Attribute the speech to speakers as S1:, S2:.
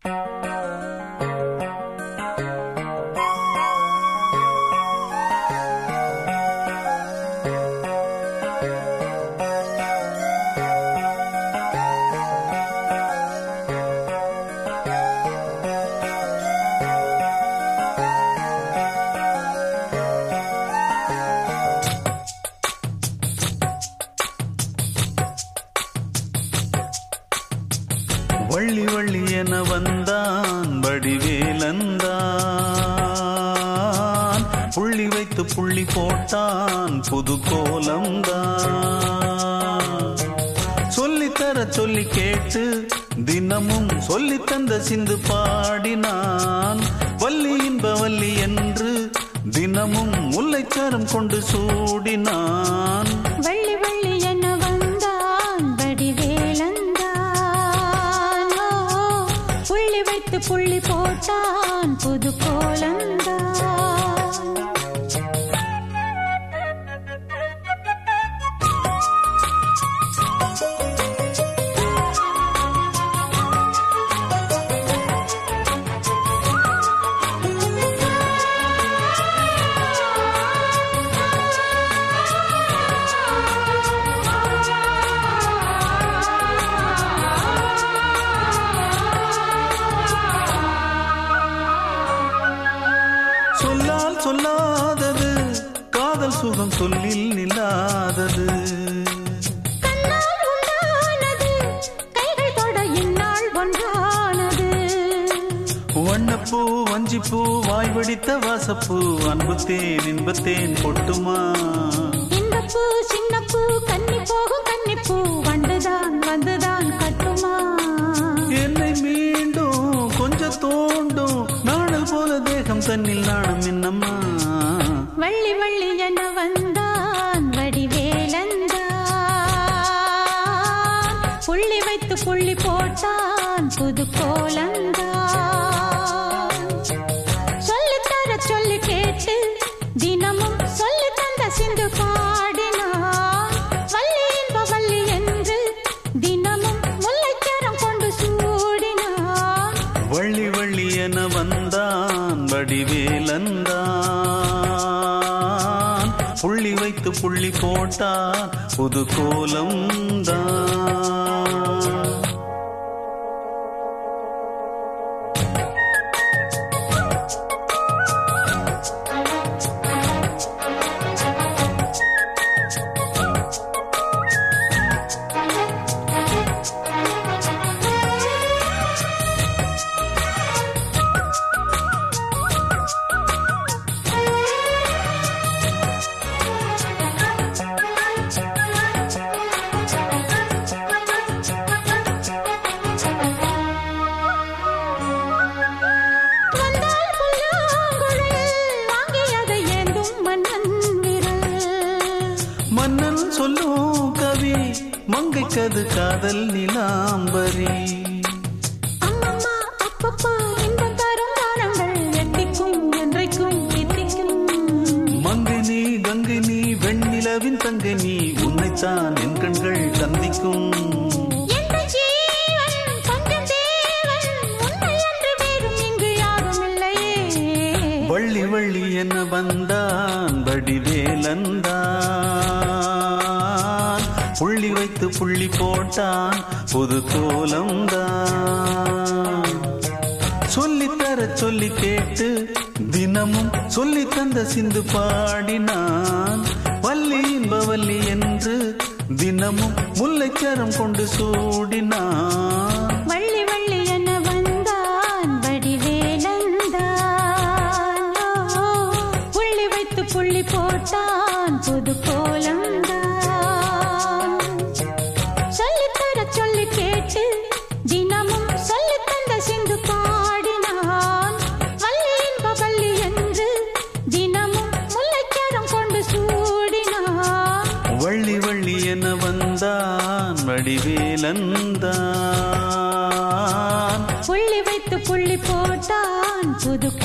S1: வள்ளி வள்ளி என வந்தான் வடிவேலந்தான் புள்ளி வைத்து புள்ளி போட்டான் புது கோலம்தான் சொல்லித்தர சொல்லி கேட்டு தினமும் சொல்லி தந்த சிந்து பாடினான் வள்ளி இன்ப வள்ளி என்று தினமும் முல்லைச்சாரம் கொண்டு சூடினான்
S2: வள்ளி வள்ளி என வந்தான் வடிவேலந்தான் ஓ, புள்ளி வைத்து புள்ளி போட்டான் புது கோலந்தான்
S1: சொல்லால் சொல்லாதது காதல் சுகம் சொல்லில் நில்லாதது
S2: கண்ணால் உண்டானது கைகள் தொட இந்நாள் ஒன்றானது
S1: வண்ணப்பூ வஞ்சிப்பூ வாய் வெடித்த வாசப்பூ அன்புத்தேன் இன்பத்தேன் பொட்டுமா
S2: இந்த பூ சின்ன பூ கன்னி போகும் கன்னி பூ வண்டுதான் வந்துதான் கட்டுமா
S1: என்னை மீண்டும் கொஞ்சம் தோண்டும் நாடல் போல தேகம் தன்னில் நாணம் என்னம்மா
S2: வள்ளி வள்ளி என வந்தான் வடிவேலந்தான் புள்ளி வைத்து புள்ளி போட்டான் புது கோலந்தான் சொல்லித்தர சொல்லி கேட்டு தினமும் சொல்லி தந்த சிந்து பாடினான் வள்ளி என்ப வள்ளி என்று தினமும் முல்லைச்சரம் கொண்டு சூடினான்
S1: வள்ளி வள்ளி என வந்தான் வடிவேலந்தான் புள்ளி வைத்து புள்ளி போட்டான் புது கோலம்தான்
S2: வந்தால் புல்லாங்குழல் வாங்கியதை ஏந்தும் மன்னன் விரல்
S1: மன்னன் சொல்லும் கவி மங்கைக்கது காதல் நிலாம்பரி
S2: அம்மம்மா அப்பப்பா இன்பம் தரும் காலங்கள் எட்டிக்கும் என்றைக்கும் எட்டிக்கும்
S1: மங்கை நீ கங்கை நீ வெண்ணிலவின் தங்கை நீ உன்னைத்தான் என் கண்கள் சந்திக்கும்
S2: எந்த ஜீவன் கொஞ்சம் தேவன் உண்மை என்று வேறும் இங்கு யாரும் இல்லையே
S1: வள்ளி வள்ளி என வந்தான் வடிவேலந்தான் புள்ளி வைத்து புள்ளி போட்டான் புது கோலம்தான் சொல்லித்தர சொல்லி கேட்டு தினமும் சொல்லி தந்த சிந்து பாடினான் வள்ளி இன்ப வள்ளி என்று தினமும் முல்லைச்சரம் கொண்டு சூடினான்
S2: வள்ளி வள்ளி என வந்தான் வடிவேலந்தான் ஓ, புள்ளி வைத்து புள்ளி போட்டான் புது கோலம்தான் சொல்லித்தர சொல்லி கேட்டு தினமும் சொல்லி தந்த சிந்து பாடினான் வள்ளி இன்ப வள்ளி என்று தினமும் முல்லைச்சரம் கொண்டு சூடினான்
S1: வள்ளி வள்ளி என வந்தான் வடிவேலந்தான்
S2: புள்ளி வைத்து புள்ளி போட்டான் புது